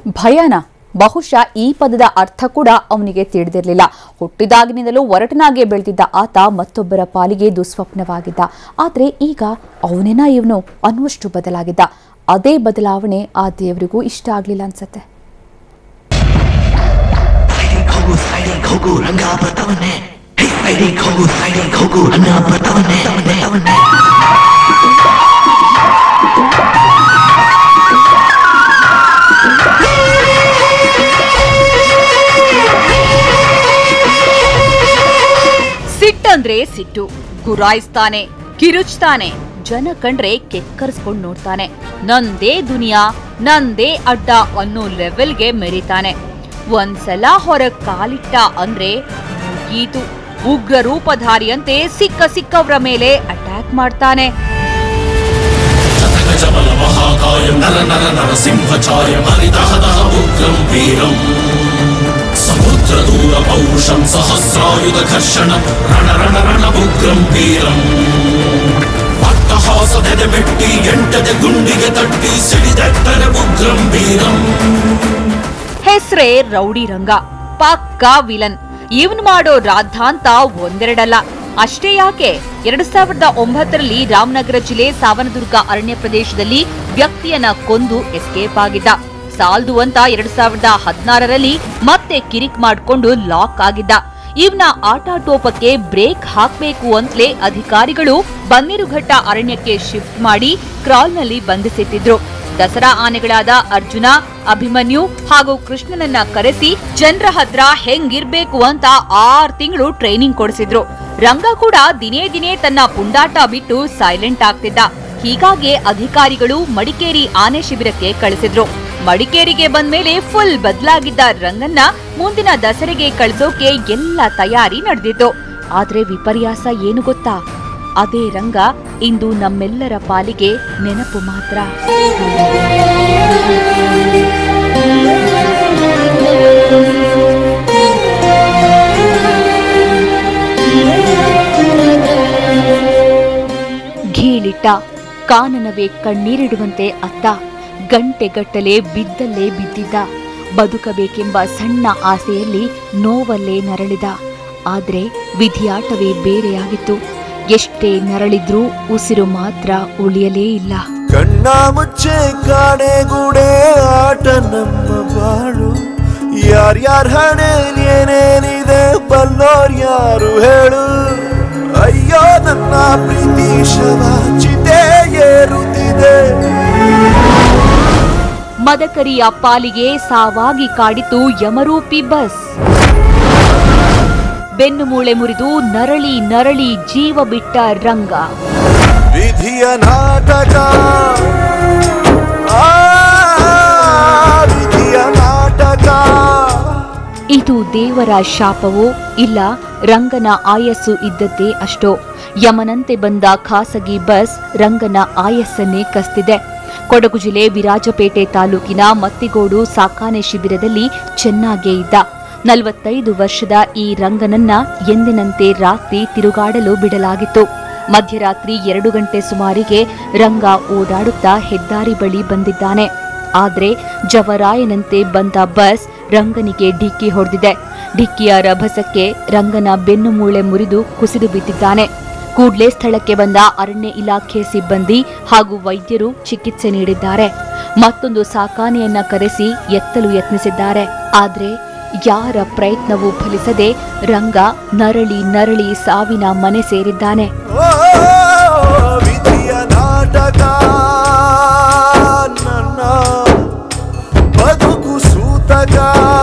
ಭಯನ ಬಹುಶಃ ಈ ಪದದ ಅರ್ಥ ಕೂಡ ಅವನಿಗೆ ತಿಳಿದಿರಲಿಲ್ಲ ಹುಟ್ಟಿದಾಗಿನಿಂದಲೂ ಒರಟನಾಗೆ ಬೆಳೆದಿದ್ದ ಆತ ಮತ್ತೊಬ್ಬರ ಪಾಲಿಗೆ ದುಸ್ವಪ್ನವಾಗಿದ್ದ ಆದರೆ ಈಗ ಅವನೇನ ಇವನು ಅನ್ನುವಷ್ಟು ಬದಲಾಗಿದ್ದ ಅದೇ ಬದಲಾವಣೆ ಆ ದೇವರಿಗೂ ಇಷ್ಟ ಆಗಲಿಲ್ಲ ಅನ್ಸತ್ತೆ ಸೈಡಿಗೆ ಹೋಗು ಸೈಡಿಗೆ ಹೋಗು ರಂಗ ಬರ್ತಾವನೆ ಹೇ ಸೈಡಿಗೆ ಹೋಗು ಸೈಡಿಗೆ ಹೋಗು ಅನ್ನ ಬರ್ತಾವನೆ ಬರ್ತಾವನೆ ಸಿಟ್ಟಂದ್ರೆ ಸಿಟ್ಟು ಗುರಾಯಿಸ್ತಾನೆ ಕಿರುಚ್ತಾನೆ ಜನ ಕಂಡ್ರೆ ಕೆಕ್ಕರ್ಸ್ಕೊಂಡ್ ನೋಡ್ತಾನೆ ನಂದೇ ದುನಿಯಾ ನಂದೇ ಅಡ್ಡ ಅನ್ನೋ ಲೆವೆಲ್ಗೆ ಮೆರಿತಾನೆ ಒಂದ್ಸಲ ಹೊರಗ್ ಕಾಲಿಟ್ಟ ಅಂದ್ರೆ ಮುಗೀತು ಉಗ್ರ ರೂಪಧಾರಿಯಂತೆ ಸಿಕ್ಕ ಸಿಕ್ಕವ್ರ ಮೇಲೆ ಅಟ್ಯಾಕ್ ಮಾಡ್ತಾನೆ ಜಬಲ ಮಹಾಕಾಯಂ ನರ ನರ ನರಸಿಂಹಚಾಯಂ ಹರಿದಹದಹ ಉಗ್ರಂ ವೀರಂ ಸಮುದ್ರ ದೂರ ಪೌರುಷಂ ಸಹಸ್ರಾಯುಧ ಘರ್ಷಣಂ ರಣ ರಣ ರಣ ಉಗ್ರಂ ವೀರಂ ಅಟ್ಟಹಾಸದೆದೆ ಮೆಟ್ಟಿ ಎಂಟದೆ ಗುಂಡಿಗೆ ತಟ್ಟಿ ಸಿಡಿದೆಟ್ಟರೆ ಉಗ್ರಂ ವೀರಂ ಹೆಸ್ರೇ ರೌಡಿ ರಂಗ ಪಕ್ಕಾ ವಿಲನ್ ಇವನ್ ಮಾಡೋ ರಾದ್ಧಾಂತ ಒಂದೆರಡಲ್ಲ ಅಷ್ಟೇ ಯಾಕೆ ಎರಡ್ ಸಾವಿರದ ಒಂಬತ್ತರಲ್ಲಿ ರಾಮನಗರ ಜಿಲ್ಲೆ ಸಾವನದುರ್ಗ ಅರಣ್ಯ ಪ್ರದೇಶದಲ್ಲಿ ವ್ಯಕ್ತಿಯನ್ನ ಕೊಂದು ಎಸ್ಕೇಪ್ ಆಗಿದ್ದ ಸಾಲ್ದು ಅಂತ ಎರಡ್ ಸಾವಿರದ ಹದಿನಾರರಲ್ಲಿ ಮತ್ತೆ ಕಿರಿಕ್ ಮಾಡ್ಕೊಂಡು ಲಾಕ್ ಆಗಿದ್ದ ಇವನ ಆಟಾಟೋಪಕ್ಕೆ ಬ್ರೇಕ್ ಹಾಕ್ಬೇಕು ಅಂತಲೇ ಅಧಿಕಾರಿಗಳು ಬನ್ನೇರುಘಟ್ಟ ಅರಣ್ಯಕ್ಕೆ ಶಿಫ್ಟ್ ಮಾಡಿ ಕ್ರಾಲ್ನಲ್ಲಿ ಬಂಧಿಸಿಟ್ಟಿದ್ರು ದಸರಾ ಆನೆಗಳಾದ ಅರ್ಜುನ ಅಭಿಮನ್ಯು ಹಾಗೂ ಕೃಷ್ಣನನ್ನ ಕರೆಸಿ ಜನರ ಹತ್ರ ಹೆಂಗಿರ್ಬೇಕು ಅಂತ ಆರ್ ತಿಂಗಳು ಟ್ರೈನಿಂಗ್ ಕೊಡಿಸಿದ್ರು ರಂಗ ಕೂಡ ದಿನೇ ದಿನೇ ತನ್ನ ಪುಂಡಾಟ ಬಿಟ್ಟು ಸೈಲೆಂಟ್ ಆಗ್ತಿದ್ದ ಹೀಗಾಗಿ ಅಧಿಕಾರಿಗಳು ಮಡಿಕೇರಿ ಆನೆ ಶಿಬಿರಕ್ಕೆ ಕಳಿಸಿದ್ರು ಮಡಿಕೇರಿಗೆ ಬಂದ್ಮೇಲೆ ಫುಲ್ ಬದಲಾಗಿದ್ದ ರಂಗನ್ನ ಮುಂದಿನ ದಸರೆಗೆ ಕಳಿಸೋಕೆ ಎಲ್ಲ ತಯಾರಿ ನಡೆದಿತ್ತು ಆದ್ರೆ ವಿಪರ್ಯಾಸ ಏನು ಗೊತ್ತಾ ಅದೇ ರಂಗ ಇಂದು ನಮ್ಮೆಲ್ಲರ ಪಾಲಿಗೆ ನೆನಪು ಮಾತ್ರ ಘೀಳಿಟ್ಟ ಕಾನನವೇ ಕಣ್ಣೀರಿಡುವಂತೆ ಅತ್ತ ಗಂಟೆಗಟ್ಟಲೆ ಬಿದ್ದಲ್ಲೇ ಬಿದ್ದಿದ್ದ ಬದುಕಬೇಕೆಂಬ ಸಣ್ಣ ಆಸೆಯಲ್ಲಿ ನೋವಲ್ಲೇ ನರಳಿದ ಆದ್ರೆ ವಿಧಿಯಾಟವೇ ಬೇರೆಯಾಗಿತ್ತು ಎಷ್ಟೇ ನರಳಿದ್ರೂ ಉಸಿರು ಮಾತ್ರ ಉಳಿಯಲೇ ಇಲ್ಲ ಕಣ್ಣ ಮುಚ್ಚೆ ಕಾಣೆಗೂಡೆ ಆಟ ನಮ್ಮ ಬಾಳು ಯಾರ್ಯಾರ ಹಣೆ ಏನೇನಿದೆ ಬಲ್ಲೋರ್ ಯಾರು ಹೇಳು ಅಯ್ಯೋ ನನ್ನ ಪ್ರೀತಿ ಶವ ಚಿತೆ ಏರುತ್ತಿದೆ ಮದಕರಿಯ ಪಾಲಿಗೆ ಸಾವಾಗಿ ಕಾಡಿತು ಯಮರೂಪಿ ಬಸ್ ಬೆನ್ನು ಮೂಳೆ ಮುರಿದು ನರಳಿ ನರಳಿ ಜೀವ ಬಿಟ್ಟ ರಂಗ ವಿಧಿಯ ನಾಟಕ ಆ, ವಿಧಿಯ ನಾಟಕ ಇದು ದೇವರ ಶಾಪವೋ ಇಲ್ಲ ರಂಗನ ಆಯಸ್ಸು ಇದ್ದದ್ದೇ ಅಷ್ಟೋ ಯಮನಂತೆ ಬಂದ ಖಾಸಗಿ ಬಸ್ ರಂಗನ ಆಯಸ್ಸನ್ನೇ ಕಸ್ತಿದೆ ಕೊಡಗು ಜಿಲ್ಲೆ ವಿರಾಜಪೇಟೆ ತಾಲೂಕಿನ ಮತ್ತಿಗೋಡು ಸಾಕಾನೆ ಶಿಬಿರದಲ್ಲಿ ಚೆನ್ನಾಗೇ ಇದ್ದ ನಲವತ್ತೈದು ವರ್ಷದ ಈ ರಂಗನನ್ನ ಎಂದಿನಂತೆ ರಾತ್ರಿ ತಿರುಗಾಡಲು ಬಿಡಲಾಗಿತ್ತು ಮಧ್ಯರಾತ್ರಿ ಎರಡು ಗಂಟೆ ಸುಮಾರಿಗೆ ರಂಗ ಓಡಾಡುತ್ತಾ ಹೆದ್ದಾರಿ ಬಳಿ ಬಂದಿದ್ದಾನೆ ಆದ್ರೆ ಜವರಾಯನಂತೆ ಬಂದ ಬಸ್ ರಂಗನಿಗೆ ಡಿಕ್ಕಿ ಹೊಡೆದಿದೆ ಡಿಕ್ಕಿಯ ರಭಸಕ್ಕೆ ರಂಗನ ಬೆನ್ನು ಮೂಳೆ ಮುರಿದು ಕುಸಿದು ಬಿದ್ದಿದ್ದಾನೆ ಕೂಡ್ಲೇ ಸ್ಥಳಕ್ಕೆ ಬಂದ ಅರಣ್ಯ ಇಲಾಖೆ ಸಿಬ್ಬಂದಿ ಹಾಗೂ ವೈದ್ಯರು ಚಿಕಿತ್ಸೆ ನೀಡಿದ್ದಾರೆ ಮತ್ತೊಂದು ಸಾಕಾನೆಯನ್ನ ಕರೆಸಿ ಎತ್ತಲು ಯತ್ನಿಸಿದ್ದಾರೆ ಆದ್ರೆ ಯಾರ ಪ್ರಯತ್ನವೂ ಫಲಿಸದೆ ರಂಗ ನರಳಿ ನರಳಿ ಸಾವಿನ ಮನೆ ಸೇರಿದ್ದಾನೆ ಓ ವಿಧಿಯ ನಾಟಕ ನನ್ನ ಬದುಕು ಸೂತಕ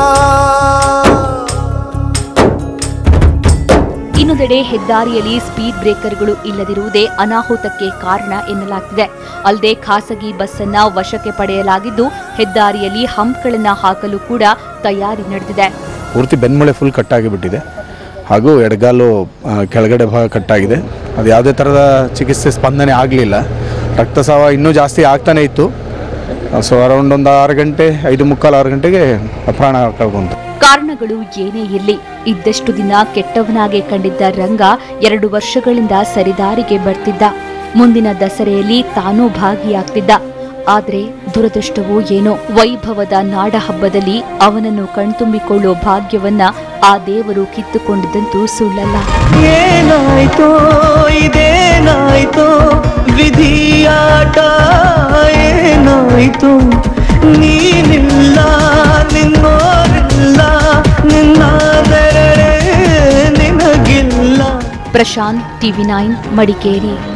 ಇನ್ನೊಂದೆಡೆ ಹೆದ್ದಾರಿಯಲ್ಲಿ ಸ್ಪೀಡ್ ಬ್ರೇಕರ್ಗಳು ಇಲ್ಲದಿರುವುದೇ ಅನಾಹುತಕ್ಕೆ ಕಾರಣ ಎನ್ನಲಾಗ್ತಿದೆ ಅಲ್ಲದೆ ಖಾಸಗಿ ಬಸ್ ಅನ್ನ ವಶಕ್ಕೆ ಪಡೆಯಲಾಗಿದ್ದು ಹೆದ್ದಾರಿಯಲ್ಲಿ ಹಂಪ್ಗಳನ್ನ ಹಾಕಲು ಕೂಡ ತಯಾರಿ ನಡೆದಿದೆ ಪೂರ್ತಿ ಬೆನ್ಮೂಳೆ ಫುಲ್ ಕಟ್ಟಾಗಿಬಿಟ್ಟಿದೆ ಹಾಗೂ ಎಡಗಾಲು ಆ, ಕೆಳಗಡೆ ಭಾಗ ಕಟ್ಟಾಗಿದೆ ಅದು ಯಾವುದೇ ಥರದ ಚಿಕಿತ್ಸೆ ಸ್ಪಂದನೆ ಆಗಲಿಲ್ಲ ರಕ್ತಸ್ರಾವ ಇನ್ನೂ ಜಾಸ್ತಿ ಆಗ್ತಾನೆ ಇತ್ತು ಸೊ ಅರೌಂಡ್ ಒಂದು ಆರು ಗಂಟೆ ಐದು ಮುಕ್ಕಾಲು ಆರು ಗಂಟೆಗೆ ಪ್ರಾಣ ಕಳ್ಕೊಂತು ಕಾರಣಗಳು ಏನೇ ಇರಲಿ ಇದ್ದಷ್ಟು ದಿನ ಕೆಟ್ಟವನಾಗೆ ಕಂಡಿದ್ದ ರಂಗ ಎರಡು ವರ್ಷಗಳಿಂದ ಸರಿದಾರಿಗೆ ಬರ್ತಿದ್ದ ಮುಂದಿನ ದಸರೆಯಲ್ಲಿ ತಾನೂ ಭಾಗಿಯಾಗ್ತಿದ್ದ ಆದ್ರೆ ದುರದೃಷ್ಟವೋ ಏನೋ ವೈಭವದ ನಾಡ ಹಬ್ಬದಲ್ಲಿ ಅವನನ್ನು ಕಣ್ತುಂಬಿಕೊಳ್ಳೋ ಭಾಗ್ಯವನ್ನ ಆ ದೇವರು ಕಿತ್ತುಕೊಂಡಿದ್ದಂತೂ ಸುಳ್ಳಲ್ಲ ಏನಾಯ್ತೋ ಇದೇನಾಯ್ತೋ ವಿಧಿಯಾಟ ಏನಾಯ್ತು ನೀನಿಲ್ಲ ನಿನ್ನೋರಿಲ್ಲ ನಿನ್ನ ನೆರಳೇ ನಿನಗಿಲ್ಲ ಪ್ರಶಾಂತ್ ಟಿವಿ ನೈನ್ ಮಡಿಕೇರಿ